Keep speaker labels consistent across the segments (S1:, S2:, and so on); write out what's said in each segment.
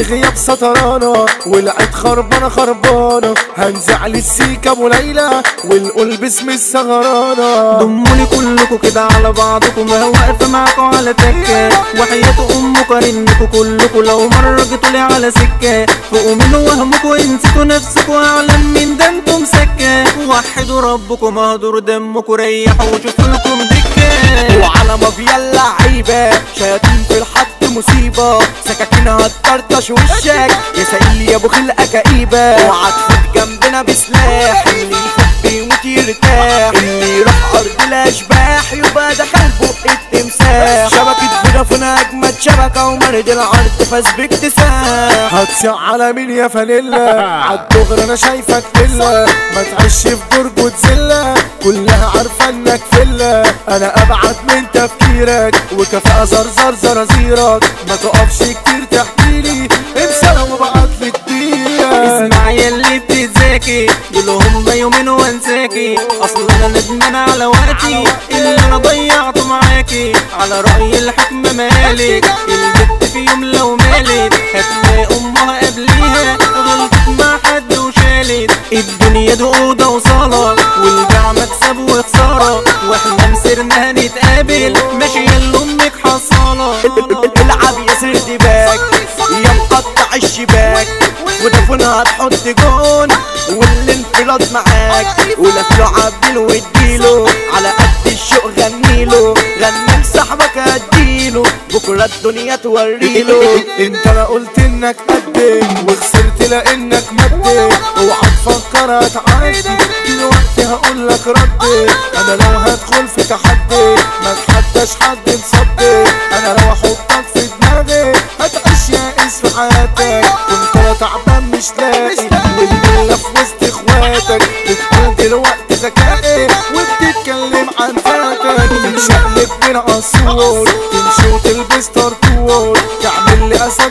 S1: الغياب سطرانة والعيد خربانة خربانة هنزعل السيكة ابو ليلى ونقول باسم السهرانة
S2: ضموني كلكوا كده على بعضكم ما واقفة معاكوا على تكة وحياة أمكم رنكوا كلكوا لو مرة جيتوا لي على سكة فوقوا من وهمكوا انسيتوا نفسكوا أعلم من ده انتم سكة وحدوا ربكم اهدروا دمكوا ريحوا وشوفوا لكم دكة
S1: وعلى مافيا اللعيبة شياطين في الحط مصيبة سكاكينها تطرطش وشك يا سئيل يا ابو خلقة كئيبة اوعى تفوت جنبنا بسلاح اللي يفوت بيموت يرتاح اللي يروح ارض الاشباح يبقى دخل بق التمساح شبكة فودافون اجمد شبكة ومرد العرض فاز باكتساح هتسع على مين يا فانيلا عالدغري انا شايفك فيلا ما تعيش في برج وتزلة كلها عارفة انك فيلا انا ابعد من تفكيرك وكفاءة زرزر زرازيرك ما تقفش كتير تحكيلي انسى لو بعتلك دقيقة
S2: اسمع يلي بتتذاكي دول هم يومين وانساكي اصل انا ندمان على وقتي اللي انا ضيعته معاكي على رأي الحكمة مالك البت في يوم لو مالت هتلاقي امها قبليها غلطت مع حد وشالت الدنيا دي اوضه وصاله والبيع مكسب وخساره واحنا مسيرنا هنتقابل ماشيه اللي امك حصاله
S1: العب يا سردي باك يا مقطع الشباك ودفن هتحط جون والانفراد معاك ولف له عبديله واديله على قد الشوق غنيله غني لصاحبك اديله بكره الدنيا توريله انت انا قلت انك قدي وخسرت لانك مدي اوعى تفكر هتعدي دلوقتي هقول لك ردي انا لو هدخل في تحدي ما تحداش حد مصدي انا لو احطك في دماغي هتعيش يائس في حياتك كنت انا تعبان مش لاقي والليله في وسط اخواتك بتقول دلوقتي ذكائي وبتتكلم عن ذاتك تتشقلب من عصور تمشي وتلبس طرطور تعمل لي اسد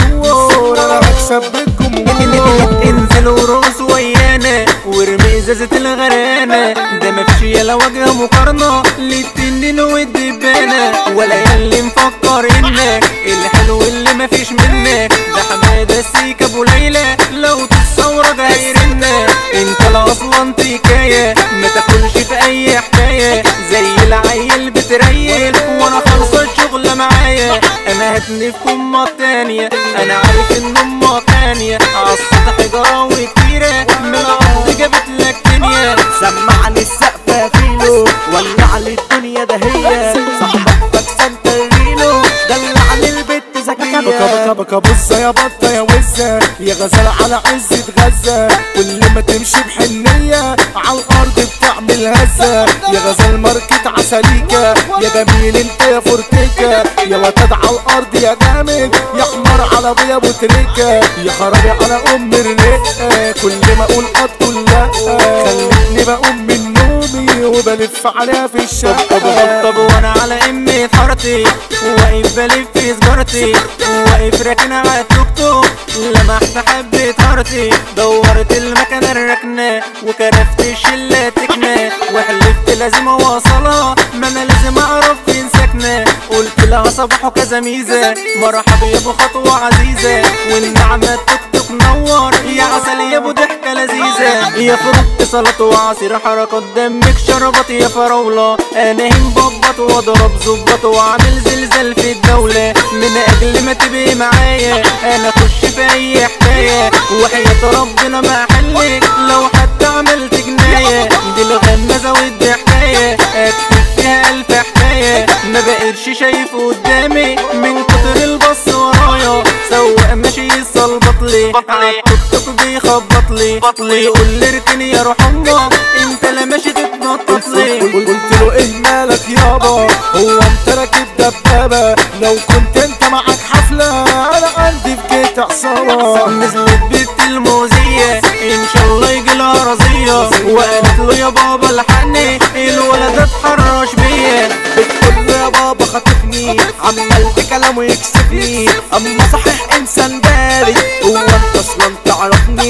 S1: بيسور انا هكسب بالجمهور
S2: انزل ورقص ويانا وارمي ازازة الغرانة ده مفيش يلا وجه مقارنة للتنين والدبانة ولا يلي مفكر انك الحلو اللي مفيش منك ده حمادة سيك ابو ليلى لو تتصور ده هيرنك انت لا اصلا تكاية ما تاكلش في اي حكاية زي العيل بتريل وانا خلص الشغل معايا انا هتنفكم مرة تانية انا عارف ان امك تانية عالسطح جراوي كتيرة من الارض جابت لك دنيا
S1: سمعني السقف يا فيلو ولع لي الدنيا ده هي صاحبك سنترينو دلع لي البت ذكية بكا بكا بكا بصة يا بطة يا وزة يا غزالة على عزة غزة كل ما تمشي بحنية على الأرض بتعمل هزة يا غزال ماركة عسليكة يا جميل انت يا فورتيكا يا وتد على الأرض يا جامد يا حمار على ابويا ابو تريكة يا خرابي على أم الرقة كل ما أقول قط كل لا خلتني بقوم من نومي وبلف عليها في
S2: طب
S1: الشقة
S2: طب طب وانا على امي حارتي واقف بلف في سجارتي واقف راكن على التوك توك لمحت حبة هارتي دورت المكنة الركنة وكرفت الشلة تكنة وحلفت لازم اوصلها ما انا لازم اعرف فين ساكنة قلت لها صباح وكذا ميزة مرحبا يا ابو خطوة عزيزة والنعمة توك توك نور يا عسل يا ابو ضحكة لذيذة يا فرط سلطة وعصير حركات دمك شربت يا فراولة انا هنببط واضرب زبط واعمل زلزال في الدولة من اجل ما تبقي معايا انا اخش في اي حكاية وحياة ربنا ما حلك لو حتى عملت جناية دي الغمزة ودي حكاية اكتب فيها الف حكاية ما بقتش شايف قدامي من كتر البص ورايا سواق ماشي يصلبط لي عالتوك توك بيخبط لي ويقول لي اركن يا روح امك انت لا ماشي تتنطط لي
S1: قلت له ايه مالك يابا هو انت راكب دبابة لو كنت انت معاك حفلة انا عندي في جيت عصابة
S2: نزلت بنت الموزية ان شاء الله يجي لها رزية وقالت له يا بابا الحقني الولد اتحرش بيا
S1: بتقول له يا بابا خاطفني عمال بكلامه يكسفني اما صحيح انسان بارد هو انت اصلا تعرفني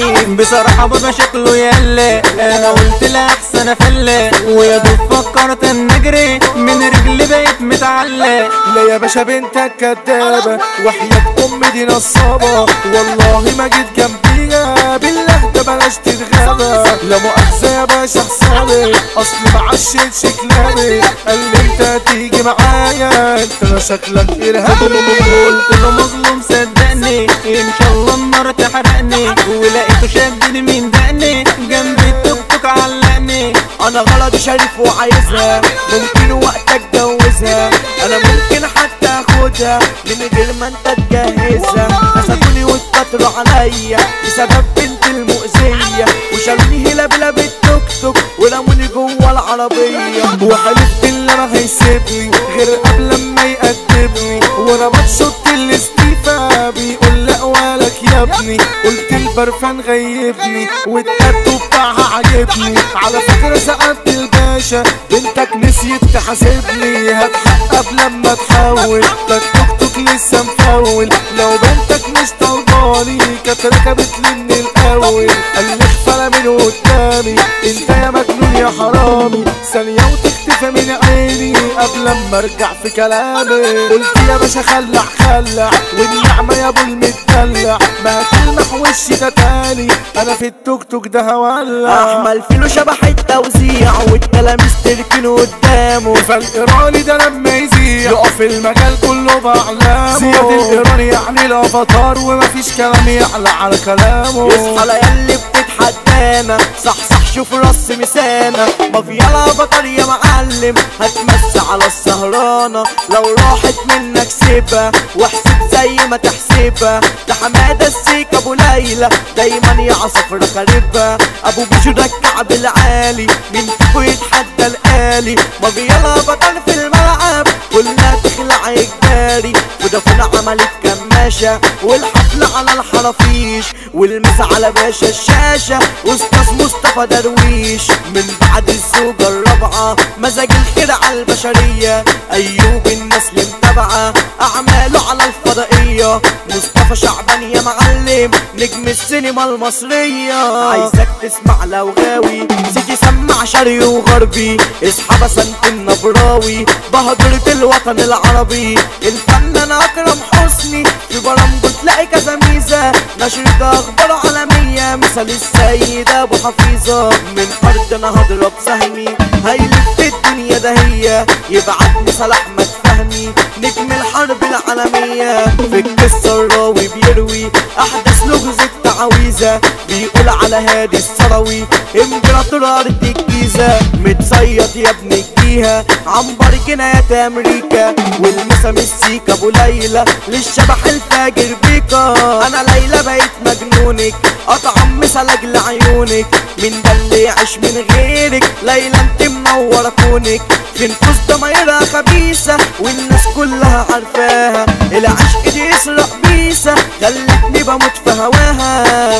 S2: بصراحة بابا شكله يلا انا قلت لا احسن افلة ويا دوب فكرت ان اجري من رجلي بقيت متعلق
S1: لا يا باشا بنتك كدابة وحياة أمي دي نصابة والله ما جيت جنبيها بالله ده بلاش تتغابى لا مؤاخذة يا باشا حسابي أصل ما عشتش كلابي قال لي أنت هتيجي معايا أنت لا شكلك إرهابي
S2: قلت له مظلوم صدقني ان شاء الله النار تحرقني ولقيته شدني من دقني جنب التوك توك علقني
S1: انا غلط شريف وعايزها ممكن وقت اتجوزها انا ممكن حتى اخدها من غير ما انت تجهزها مسكوني واتكتروا عليا بسبب بنت المؤذية وشالوني هلا بلا بالتوك توك ورموني جوه العربية وحلفت ان ما هيسيبني غير قبل ما يقدمني وانا بشط الاستيفا بيقول لا ولك يا ابني قلت البرفان غيبني والتاتو بتاعها عاجبني على فكرة سألت الباشا بنتك نسيت تحاسبني هتحق قبل ما تحول ده التوك توك لسه مفول لو بنتك مش طلباني كانت ركبت لي من الاول قال لي اخفى من قدامي انت يا مجنون يا حرامي ثانية وتختفى من عيني قبل ما ارجع في كلامي قلت يا باشا خلع خلع والنعمة يا ابو المدلع ما تلمح وشي ده تاني انا في التوك توك ده هولع
S3: احمل فيلو شبح التوزيع والتلاميذ تركنوا قدامه
S1: فالايراني ده لما يزيع يقف المجال كله بعلامه زياد الايراني يعني الافاتار ومفيش كلام يعلى على كلامه
S3: يصحى ليالي بتتحدانا صح صح شوف راس مسانا مافيالا بطل يا معلم هتمس على السهرانة لو راحت منك سيبها واحسب زي ما تحسبها ده حمادة السيك ابو ليلى دايما يا عصفرة خاربها ابو بيشو ده الكعب العالي مين فيكو يتحدى الآلي مافيالا بطل في الملعب كلها تخلع اجباري ودفن عملت كماشة والحفلة على الحرافيش والمس على باشا الشاشة استاذ مصطفى درويش من بعد الزوجة الرابعة مزاج الخير على البشرية ايوب الناس اللي متابعة اعماله على الفضائية مصطفى شعبان يا معلم نجم السينما المصرية عايزك تسمع لو غاوي سيدي سمع شرقي وغربي اصحى بسنت النبراوي بهدرة الوطن العربي الفنان اكرم حسني في برامجه تلاقي كذا ميزة نشرة اخبار عالمية مثل السيد ابو حفيظة من ارضنا هضرب سهمي هيلف الدنيا ده هي يبعتني صلاح احمد فهمي نجم الحرب العالمية في القصة الراوي بيروي احدث لغز التعويذة بيقول على هادي الثروي امبراطور ارض الجيزة متصيط يا ابن الجيهة عنبر جنايات امريكا والمسام السيكا ابو ليلى للشبح الفاجر بيكا انا ليلى بقيت مجنونك اطعم مثلك لعيونك من ده اللي يعيش من غيرك ليلى انت منورة كونك في نفوس ضمايرها خبيثة والناس كلها عارفاها العشق دي يسرق بيسة خلتني بموت في هواها